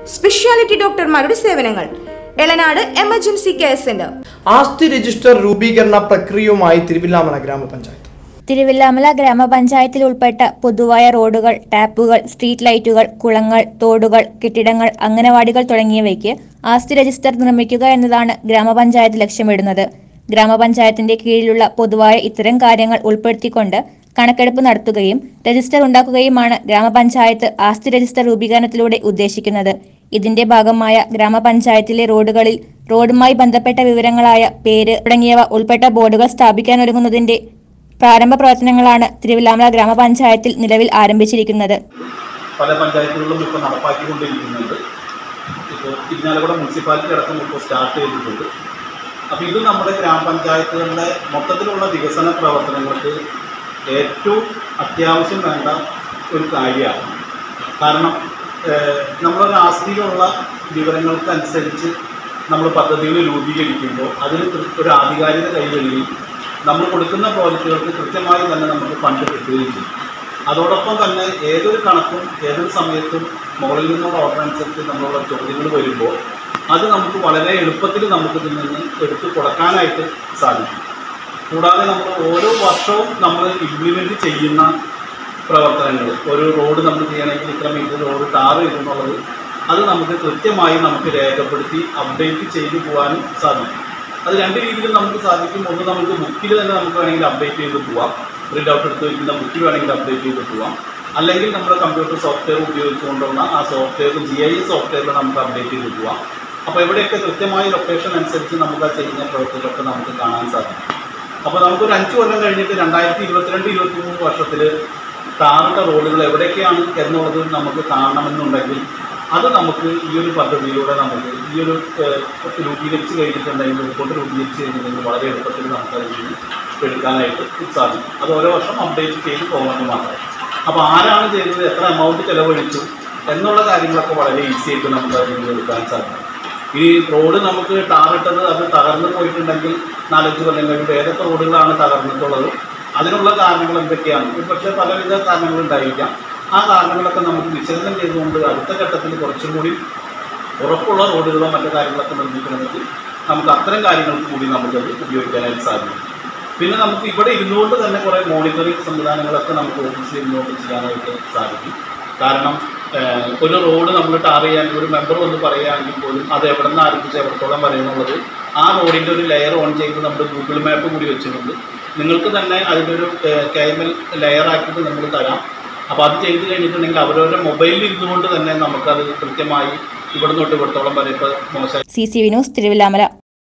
speciality ഡോക്ടർമാരുടെ സേവനങ്ങൾ Elanad emergency care centre ആസ്തി രജിസ്റ്റർ രൂപീകരണ പ്രക്രിയയുമായി തിരുവില്ലാമല ഗ്രാമപഞ്ചായത്ത് തിരുവില്ലാമല ഗ്രാമപഞ്ചായത്തിൽ ഉൾപ്പെട്ട പൊതുവായ റോഡുകൾ ടാപ്പുകൾ സ്ട്രീറ്റ് ലൈറ്റുകൾ കുളങ്ങൾ തോടുകൾ കെട്ടിടങ്ങൾ അംഗനവാടികൾ തുടങ്ങിയവയ്ക്ക് ആസ്തി രജിസ്റ്റർ നിർമ്മിക്കുക എന്നതാണ് ഗ്രാമപഞ്ചായത്ത് ലക്ഷ്യമിടുന്നത് ഗ്രാമപഞ്ചായത്തിന്റെ കീഴിലുള്ള പൊതുവായ ഇത്തരം കാര്യങ്ങൾ ഉൾപ്പെടുത്തിക്കൊണ്ട് കണക്കെടുപ്പ് നടത്തുകയും രജിസ്റ്റർ ഉണ്ടാക്കുകയുമാണ് ഗ്രാമപഞ്ചായത്ത് ആസ്തി രജിസ്റ്റർ രൂപീകരണത്തിലൂടെ ഉദ്ദേശിക്കുന്നത് ഇതിന്റെ ഭാഗമായ ഗ്രാമപഞ്ചായത്തിലെ റോഡുകളിൽ റോഡുമായി ബന്ധപ്പെട്ട വിവരങ്ങളായ പേര് തുടങ്ങിയവ ഉൾപ്പെട്ട ബോർഡുകൾ സ്ഥാപിക്കാനൊരുങ്ങുന്നതിന്റെ പ്രാരംഭ പ്രവർത്തനങ്ങളാണ് തിരുവില്ലാമല ഗ്രാമപഞ്ചായത്തിൽ നിലവിൽ ആരംഭിച്ചിരിക്കുന്നത് പല പഞ്ചായത്തുകളിലും ഇപ്പോൾ നടപ്പാക്കിക്കൊണ്ടിരിക്കുന്നുണ്ട് ഇപ്പോൾ ഇരിഞ്ഞാലക്കുട മുനിസിപ്പാലിറ്റി അടക്കം ഇപ്പോൾ സ്റ്റാർട്ട് ചെയ്തിട്ടുണ്ട് അപ്പോൾ ഇത് നമ്മുടെ ഗ്രാമപഞ്ചായത്തുകളുടെ മൊത്തത്തിലുള്ള വികസന പ്രവർത്തനങ്ങൾക്ക് ഏറ്റവും അത്യാവശ്യം വേണ്ട ഒരു കാര്യമാണ് കാരണം ഏഹ്, നമ്മളൊരു ആസ്തിയിലുള്ള വിവരങ്ങൾക്കനുസരിച്ച് നമ്മൾ പദ്ധതികൾ രൂപീകരിക്കുമ്പോൾ അതിന് കൃ- ഒരു ആധികാരികത കൈവരികയും നമ്മൾ കൊടുക്കുന്ന പ്രോജക്റ്റുകൾക്ക് കൃത്യമായി തന്നെ നമുക്ക് ഫണ്ട് കിട്ടുകയും ചെയ്യും അതോടൊപ്പം തന്നെ ഏതൊരു കണക്കും ഏതൊരു സമയത്തും മുകളിൽ നിന്നുള്ള ഓർഡർ അനുസരിച്ച് നമ്മളുള്ള ചോദ്യങ്ങൾ വരുമ്പോൾ അത് നമുക്ക് വളരെ എളുപ്പത്തിൽ നമുക്ക് ഇതിൽ നിന്ന് എടുത്ത് കൊടുക്കാനായിട്ട് സാധിക്കും കൂടാതെ നമ്മൾ ഓരോ വർഷവും നമ്മൾ ഇംപ്ലിമെൻറ്റ് ചെയ്യുന്ന പ്രവർത്തനങ്ങൾ ഒരു റോഡ് നമ്മൾ ചെയ്യണമെങ്കിൽ ഇത്ര മീറ്റർ റോഡ് ടാർ ചെയ്തെന്നുള്ളത് അത് നമുക്ക് കൃത്യമായി നമുക്ക് രേഖപ്പെടുത്തി അപ്ഡേറ്റ് ചെയ്തു പോകാനും സാധിക്കും അത് രണ്ട് രീതിയിൽ നമുക്ക് സാധിക്കും ഒന്ന് നമുക്ക് ബുക്കിൽ തന്നെ നമുക്ക് വേണമെങ്കിൽ അപ്ഡേറ്റ് ചെയ്ത് പോവാം പ്രിൻ്റ് ഔട്ട് എടുത്ത് വയ്ക്കുന്ന ബുക്കിൽ വേണമെങ്കിൽ അപ്ഡേറ്റ് ചെയ്ത് പോവാം അല്ലെങ്കിൽ നമ്മുടെ കമ്പ്യൂട്ടർ സോഫ്റ്റ്വെയർ ഉപയോഗിച്ചുകൊണ്ടുള്ള ആ സോഫ്റ്റ്വെയർ ജി ഐ എസ് സോഫ്റ്റ്വെയറിൽ നമുക്ക് അപ്ഡേറ്റ് ചെയ്ത് പോവാം അപ്പോൾ എവിടെയൊക്കെ കൃത്യമായ ലൊക്കേഷൻ അനുസരിച്ച് നമുക്ക് ആ ചെയ്യുന്ന പ്രവൃത്തികളൊക്കെ നമുക്ക് കാണാൻ സാധിക്കും അപ്പോൾ നമുക്കൊരു അഞ്ച് കൊല്ലം കഴിഞ്ഞിട്ട് രണ്ടായിരത്തി ഇരുപത്തിരണ്ട് ഇരുപത്തി മൂന്ന് വർഷത്തിൽ ടാറിട്ട റോഡുകൾ എവിടെയൊക്കെയാണ് എന്നുള്ളത് നമുക്ക് കാണണമെന്നുണ്ടെങ്കിൽ അത് നമുക്ക് ഈ ഒരു പദ്ധതിയിലൂടെ നമുക്ക് ഈ ഒരു ഏഹ്, രൂപീകരിച്ച് കഴിഞ്ഞിട്ടുണ്ടെങ്കിൽ റിപ്പോർട്ട് രൂപീകരിച്ച് കഴിഞ്ഞിട്ടുണ്ടെങ്കിൽ വളരെ എളുപ്പത്തിൽ നമുക്ക് അതിൽ നിന്ന് എടുക്കാനായിട്ട് സാധിക്കും അത് ഓരോ വർഷം അപ്ഡേറ്റ് ചെയ്ത് പോകണമെന്ന് മാത്രം അപ്പോൾ ആരാണ് ചെയ്തത് എത്ര എമൗണ്ട് ചിലവഴിച്ചു എന്നുള്ള കാര്യങ്ങളൊക്കെ വളരെ ഈസി ആയിട്ട് നമുക്ക് അതിൽ നിന്ന് എടുക്കാൻ സാധിക്കും ഈ റോഡ് നമുക്ക് ടാറിട്ടത് അത് തകർന്നു പോയിട്ടുണ്ടെങ്കിൽ നാലഞ്ച് കൊല്ലം കഴിയുമ്പോൾ ഏതൊക്കെ റോഡുകളാണ് തകർന്നിട്ടുള്ളത് അതിനുള്ള കാരണങ്ങൾ എന്തൊക്കെയാണ് ഒരു പക്ഷേ പലവിധ കാരണങ്ങളുണ്ടായിരിക്കാം ആ കാരണങ്ങളൊക്കെ നമുക്ക് വിശകലനം ചെയ്തുകൊണ്ട് അടുത്ത ഘട്ടത്തിൽ കുറച്ചും കൂടി ഉറപ്പുള്ള റോഡുകളോ മറ്റു കാര്യങ്ങളൊക്കെ നിർമ്മിക്കണമെങ്കിൽ നമുക്ക് അത്തരം കാര്യങ്ങൾക്ക് കൂടി നമുക്കത് ഉപയോഗിക്കാനായിട്ട് സാധിക്കും പിന്നെ നമുക്ക് ഇവിടെ ഇരുന്നുകൊണ്ട് തന്നെ കുറേ മോണിറ്ററിംഗ് സംവിധാനങ്ങളൊക്കെ നമുക്ക് ഓഫീസിൽ ഇരുന്നുകൊണ്ട് ചെയ്യാനായിട്ട് സാധിക്കും കാരണം ഏഹ്, ഒരു റോഡ് നമ്മൾ ടാർ ചെയ്യാൻ ഒരു മെമ്പർ വന്ന് പറയുകയാണെങ്കിൽ പോലും അത് എവിടെ നിന്ന് ആരംഭിച്ച് എവിടത്തോളം പറയുന്നുള്ളത് ആ റോഡിൻ്റെ ഒരു ലെയർ ഓൺ ചെയ്ത് നമ്മൾ ഗൂഗിൾ മാപ്പ് കൂടി വെച്ചിട്ടുണ്ട് നിങ്ങൾക്ക് തന്നെ അതിൻ്റെ ഒരു കെ എം എൽ ലെയർ ആക്കിയിട്ട് നമ്മൾ തരാം അപ്പോൾ അത് ചെയ്ത് കഴിഞ്ഞിട്ടുണ്ടെങ്കിൽ അവരവരുടെ മൊബൈലിൽ ഇരുന്നുകൊണ്ട് തന്നെ നമുക്കത് കൃത്യമായി ഇവിടെ തൊട്ട് ഇവിടത്തോളം വരെ ഇപ്പോൾ മോശം C C V news Thiruvilwamala